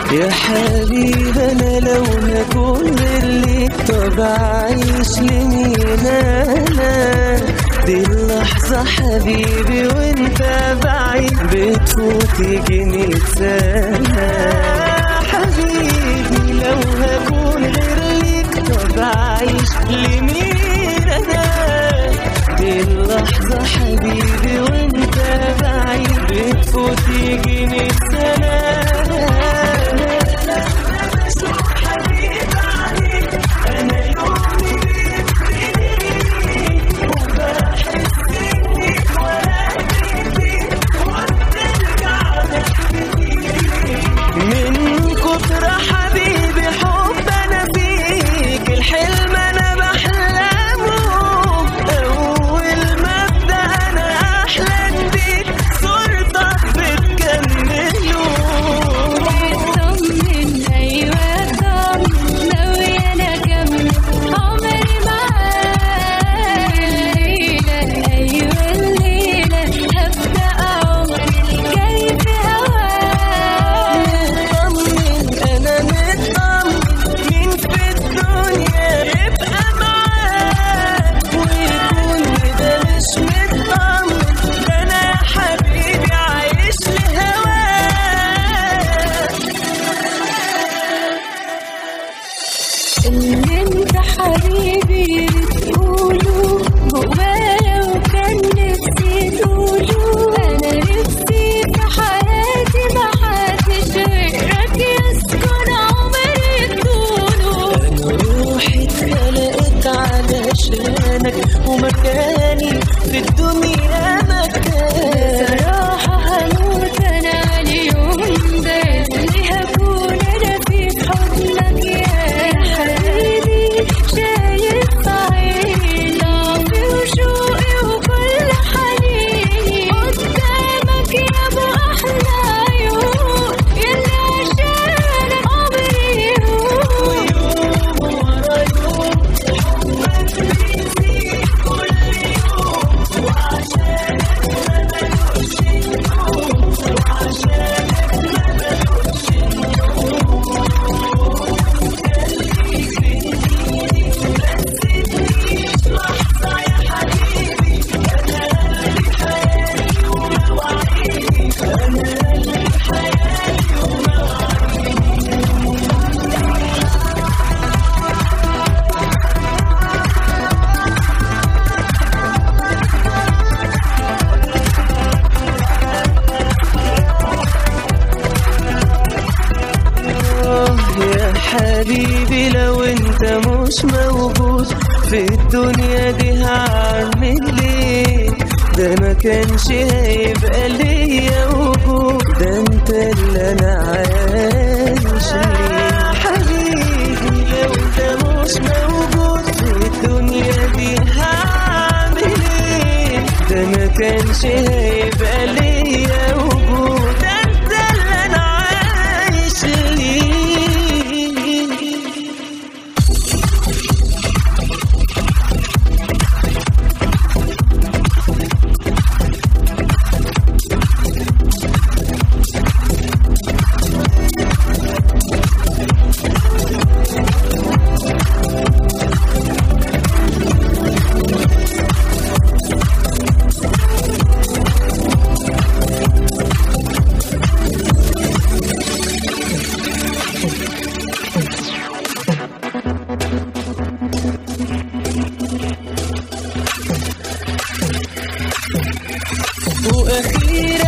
يا حبيب انا لو هكون غير ليك طب اعيش لمين انا دي اللحظة حبيبي وانت بعيد بتفوت يجي مية سنة حبيبي لو هكون غير ليك طب اعيش لمين انا دي اللحظة حبيبي وانت بعيد بتفوت يجي مية سنة من كتر حبيبي حب انا فيك الحلم انا بحلمه اول ما ابدا انا احلم بيك صورتك بتكمله اطمن ايوه اطمن ناوية انا اكمل عمري معاك الليلة ايوه الليلة هبدأ عمري الجاي في هواك مطمن انا مطمن مين في الدنيا يبقى معاك ويكون كده مش مطمن ده انا يا حبيبي عايش لهواك ان انت حبيبي بتقوله جوايا وكان نفسي تقوله انا نفسي في حياتي محدش غيرك يسكن عمري طوله انا روحي اتخلقت علشانك ومكاني في الدنيا مكانك بصراحة هموت انا على اليوم ده اللي هكون انا في حضنك يا حبيبي شايف عيني ضعفي وشوقي وكل حنيني قدامك يا ابو احلى عيون يلي عشانك عمري يهون ورا يوم حبك بيزيد كل يوم وعشانك ما بلوش النوم وعشانك ما بلوش النوم خليك بإيدي بس تجيش لحظة يا حبيبي أنا قلبي حياتي ومواعيدي أنا قلبي حياتي ومواعيدي آه يا حبيبي لو انت مش موجود في الدنيا دي هعمل ايه ده ما كانش هيبقى ليا وجود ده انت اللي انا عايش ليه حبيبي لو انت مش موجود في الدنيا دي هعمل ايه ده ما كانش هيبقى ليا وجود ده انت اللي انا عايش ليه واخيرا